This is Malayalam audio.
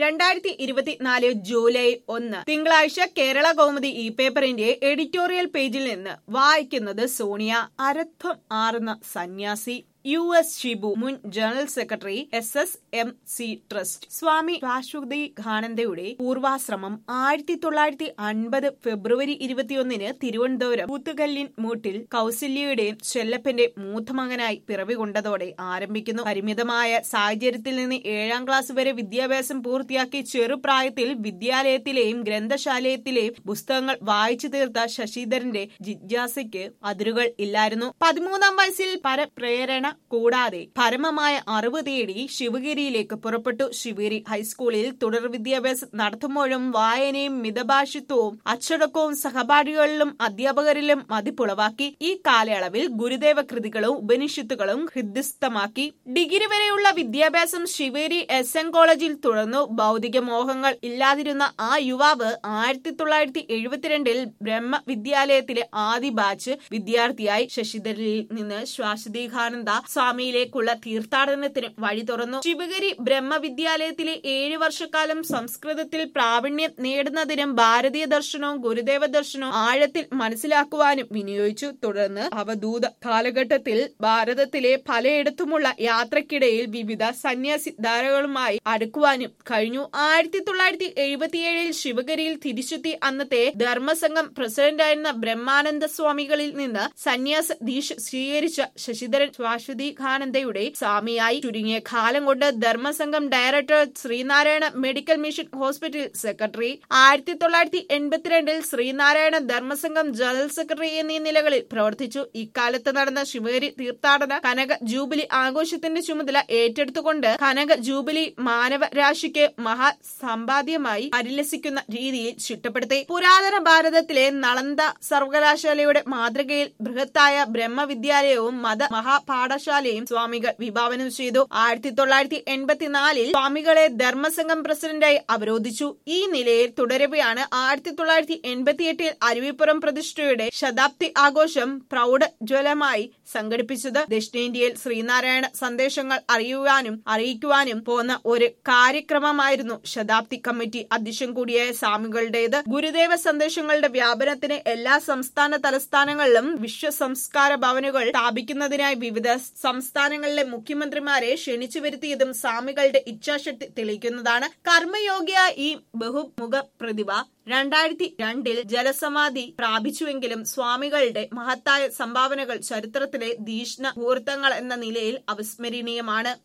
രണ്ടായിരത്തി ഇരുപത്തിനാല് ജൂലൈ ഒന്ന് തിങ്കളാഴ്ച കേരള കൗമുദി ഇ പേപ്പറിന്റെ എഡിറ്റോറിയൽ പേജിൽ നിന്ന് വായിക്കുന്നത് സോണിയ അരത്വം ആറുന്ന സന്യാസി യു എസ് ഷിബു മുൻ general secretary S S M C trust സ്വാമി ശാശ്വതികാനന്ദയുടെ പൂർവാശ്രമം ആയിരത്തി തൊള്ളായിരത്തി അൻപത് ഫെബ്രുവരി ഇരുപത്തിയൊന്നിന് തിരുവനന്തപുരം കൂത്തുകല്ലിൻ മൂട്ടിൽ കൗസല്യയുടെയും ചെല്ലപ്പന്റെ മൂത്തമകനായി പിറവി കൊണ്ടതോടെ ആരംഭിക്കുന്നു പരിമിതമായ സാഹചര്യത്തിൽ നിന്ന് ഏഴാം ക്ലാസ് വരെ വിദ്യാഭ്യാസം പൂർത്തിയാക്കി ചെറുപ്രായത്തിൽ വിദ്യാലയത്തിലെയും ഗ്രന്ഥശാലയത്തിലെയും പുസ്തകങ്ങൾ വായിച്ചു തീർത്ത ശശിധരന്റെ ജിജ്ഞാസയ്ക്ക് അതിരുകൾ ഇല്ലായിരുന്നു പതിമൂന്നാം വയസ്സിൽ പരപ്രേരണ കൂടാതെ പരമമായ അറിവ് തേടി ശിവഗിരിയിലേക്ക് പുറപ്പെട്ടു ശിവഗിരി ഹൈസ്കൂളിൽ തുടർ വിദ്യാഭ്യാസം നടത്തുമ്പോഴും വായനയും മിതഭാഷിത്വവും അച്ചടക്കവും സഹപാഠികളിലും അധ്യാപകരിലും മതിപ്പുളവാക്കി ഈ കാലയളവിൽ ഗുരുദേവ കൃതികളും ഉപനിഷത്തുകളും ഹൃദയസ്ഥമാക്കി ഡിഗ്രി വരെയുള്ള വിദ്യാഭ്യാസം ശിവേരി എസ് എൻ കോളേജിൽ തുടർന്നു ഭൗതിക മോഹങ്ങൾ ഇല്ലാതിരുന്ന ആ യുവാവ് ആയിരത്തി തൊള്ളായിരത്തി എഴുപത്തിരണ്ടിൽ ബ്രഹ്മ വിദ്യാലയത്തിലെ ആദ്യ ബാച്ച് വിദ്യാർത്ഥിയായി ശശിധരിൽ നിന്ന് ശ്വാസദീകാനന്ദ സ്വാമിയിലേക്കുള്ള തീർത്ഥാടനത്തിന് വഴി തുറന്നു ശിവഗിരി ബ്രഹ്മവിദ്യാലയത്തിലെ ഏഴു വർഷക്കാലം സംസ്കൃതത്തിൽ പ്രാവീണ്യം നേടുന്നതിനും ഭാരതീയ ദർശനവും ഗുരുദേവ ദർശനവും ആഴത്തിൽ മനസ്സിലാക്കുവാനും വിനിയോഗിച്ചു തുടർന്ന് അവധൂത കാലഘട്ടത്തിൽ ഭാരതത്തിലെ പലയിടത്തുമുള്ള യാത്രക്കിടയിൽ വിവിധ സന്യാസി ധാരകളുമായി അടുക്കുവാനും കഴിഞ്ഞു ആയിരത്തി തൊള്ളായിരത്തി എഴുപത്തിയേഴിൽ ശിവഗിരിയിൽ തിരിച്ചെത്തി അന്നത്തെ ധർമ്മസംഘം പ്രസിഡന്റായിരുന്ന ബ്രഹ്മാനന്ദ സ്വാമികളിൽ നിന്ന് സന്യാസ ദീക്ഷ സ്വീകരിച്ച ശശിധരൻ ശ്വാശ്വതികാനന്ദയുടെ സ്വാമിയായി ചുരുങ്ങിയ കാലം കൊണ്ട് Dharmasangham director Sreenarayana medical mission hospital secretary ആയിരത്തി തൊള്ളായിരത്തി എൺപത്തിരണ്ടിൽ ശ്രീനാരായണ ധർമ്മസംഘം ജനറൽ സെക്രട്ടറി എന്നീ നിലകളിൽ പ്രവർത്തിച്ചു ഇക്കാലത്ത് നടന്ന ശിവഗിരി തീർത്ഥാടന കനക ജൂബിലി ആഘോഷത്തിന്റെ ചുമതല ഏറ്റെടുത്തുകൊണ്ട് കനക ജൂബിലി മാനവരാശിക്ക് മഹാസമ്പാദ്യമായി പരിലസിക്കുന്ന രീതിയിൽ ചിട്ടപ്പെടുത്തി പുരാതന ഭാരതത്തിലെ നളന്ദ സർവകലാശാലയുടെ മാതൃകയിൽ ബൃഹത്തായ ബ്രഹ്മവിദ്യാലയവും മത മഹാപാഠശാലയും സ്വാമികൾ വിഭാവനം ചെയ്തു ആയിരത്തി തൊള്ളായിരത്തി എൺപത്തിനാലിൽ സ്വാമികളെ ധർമ്മസംഘം പ്രസിഡന്റായി അവരോധിച്ചു ഈ നിലയിൽ തുടരവെയാണ് ആയിരത്തി തൊള്ളായിരത്തി എൺപത്തിയെട്ടിൽ അരുവിപ്പുറം പ്രതിഷ്ഠയുടെ ശതാബ്ദി ആഘോഷം പ്രൗഢജ്വലമായി സംഘടിപ്പിച്ചത് ദക്ഷിണേന്ത്യയിൽ ശ്രീനാരായണ സന്ദേശങ്ങൾ അറിയുവാനും അറിയിക്കുവാനും പോന്ന ഒരു കാര്യക്രമമായിരുന്നു ശതാബ്ദി കമ്മിറ്റി അധ്യക്ഷൻ കൂടിയായ സ്വാമികളുടേത് ഗുരുദേവ സന്ദേശങ്ങളുടെ വ്യാപനത്തിന് എല്ലാ സംസ്ഥാന തലസ്ഥാനങ്ങളിലും വിശ്വ സംസ്കാര ഭവനുകൾ സ്ഥാപിക്കുന്നതിനായി വിവിധ സംസ്ഥാനങ്ങളിലെ മുഖ്യമന്ത്രിമാരെ ക്ഷണിച്ചു വരുത്തിയതും സ്വാമികളുടെ ഇച്ഛാശക്തി തെളിയിക്കുന്നതാണ് കർമ്മയോഗ്യ ഈ ബഹുമുഖ പ്രതിഭ രണ്ടായിരത്തി രണ്ടിൽ ജലസമാധി പ്രാപിച്ചുവെങ്കിലും സ്വാമികളുടെ മഹത്തായ സംഭാവനകൾ ചരിത്രത്തിലെ തീഷ്ണ മുഹൂർത്തങ്ങൾ എന്ന നിലയിൽ അവിസ്മരണീയമാണ്